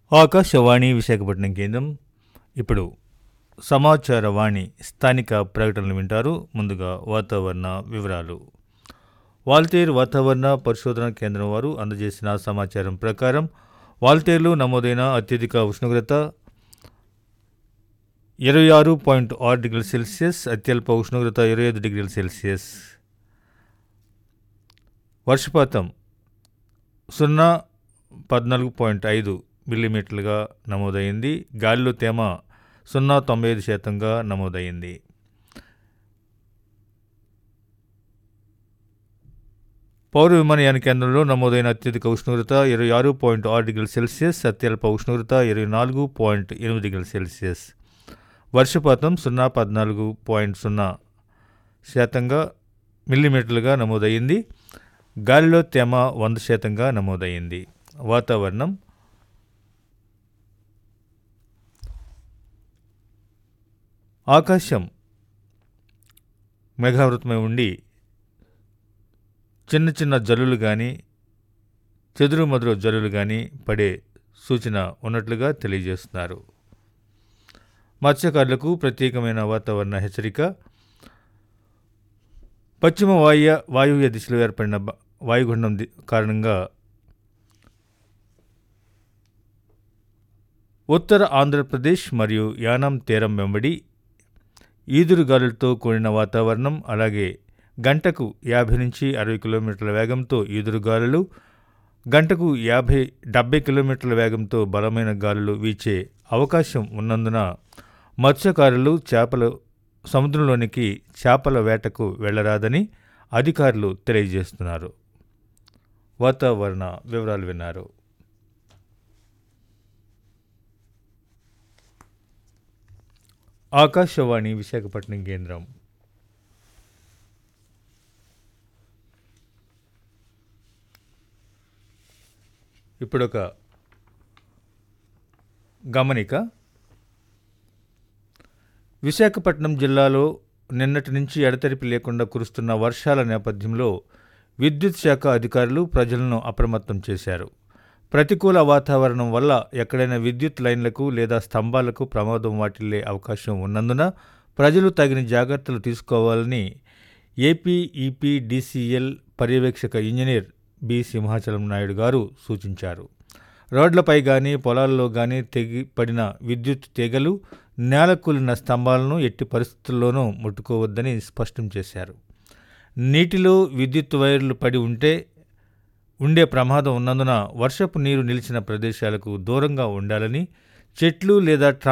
ఆకాశవాణి విశాఖపట్నం కేంద్రం ఇప్పుడు సమాచార వాణి స్థానిక ప్రకటనలు వింటారు ముందుగా వాతావరణ వివరాలు వాల్తేరు వాతావరణ పరిశోధన కేంద్రం వారు అందజేసిన సమాచారం ప్రకారం వాల్తేరులో నమోదైన అత్యధిక ఉష్ణోగ్రత ఇరవై ఆరు పాయింట్ ఆరు డిగ్రీల సెల్సియస్ అత్యల్ప ఉష్ణోగ్రత ఇరవై ఐదు డిగ్రీల సెల్సియస్ వర్షపాతం సున్నా పద్నాలుగు పాయింట్ ఐదు మిల్లీమీటర్లుగా నమోదైంది గాలిలో తేమ సున్నా తొంభై ఐదు శాతంగా నమోదైంది పౌర విమానయాన కేంద్రంలో నమోదైన అత్యధిక ఉష్ణోగ్రత ఇరవై ఆరు పాయింట్ ఆరు డిగ్రీల సెల్సియస్ అత్యల్ప ఉష్ణోగ్రత ఇరవై నాలుగు పాయింట్ ఎనిమిది డిగ్రీల సెల్సియస్ వర్షపాతం సున్నా పద్నాలుగు పాయింట్ సున్నా శాతంగా మిల్లీమీటర్లుగా నమోదయ్యింది గాలిలో తేమ వంద శాతంగా నమోదయ్యింది వాతావరణం ఆకాశం మేఘావృతమై ఉండి చిన్న చిన్న జల్లులు కానీ చెదురు మదురు జల్లులు కానీ పడే సూచన ఉన్నట్లుగా తెలియజేస్తున్నారు మత్స్యకారులకు ప్రత్యేకమైన వాతావరణ హెచ్చరిక పశ్చిమ వాయు వాయువ్య దిశలో ఏర్పడిన బ- వాయుగుండం ది- కారణంగా ఉత్తర ఆంధ్రప్రదేశ్ మరియు యానాం తీరం వెంబడి ఈదురుగాలులతో కూడిన వాతావరణం అలాగే గంటకు యాభై నుంచి అరవై కిలోమీటర్ల వేగంతో ఈదురుగాలులు గంటకు యాభై డెబ్బై కిలోమీటర్ల వేగంతో బలమైన గాలులు వీచే అవకాశం ఉన్నందున మత్స్యకారులు చేపలు సముద్రంలోనికి చేపల వేటకు వెళ్ళరాదని అధికారులు తెలియజేస్తున్నారు వాతావరణ వివరాలు విన్నారు ఆకాశవాణి విశాఖపట్నం కేంద్రం ఇప్పుడొక గమనిక విశాఖపట్నం జిల్లాలో నిన్నటి నుంచి ఎడతెరిపి లేకుండా కురుస్తున్న వర్షాల నేపథ్యంలో విద్యుత్ శాఖ అధికారులు ప్రజలను అప్రమత్తం చేశారు ప్రతికూల వాతావరణం వల్ల ఎక్కడైనా విద్యుత్ లైన్లకు లేదా స్తంభాలకు ప్రమాదం వాటిల్లే అవకాశం ఉన్నందున ప్రజలు తగిన జాగ్రత్తలు తీసుకోవాలని ఏపీ ఈపీడీసీఎల్ పర్యవేక్షక ఇంజనీర్ బి సింహాచలం నాయుడు గారు సూచించారు రోడ్లపై కానీ పొలాల్లో కానీ తెగి పడిన విద్యుత్ తీగలు నేలకూలిన స్తంభాలను ఎట్టి పరిస్థితుల్లోనూ ముట్టుకోవద్దని స్పష్టం చేశారు నీటిలో విద్యుత్ వైర్లు పడి ఉంటే ఉండే ప్రమాదం ఉన్నందున వర్షపు నీరు నిలిచిన ప్రదేశాలకు దూరంగా ఉండాలని చెట్లు లేదా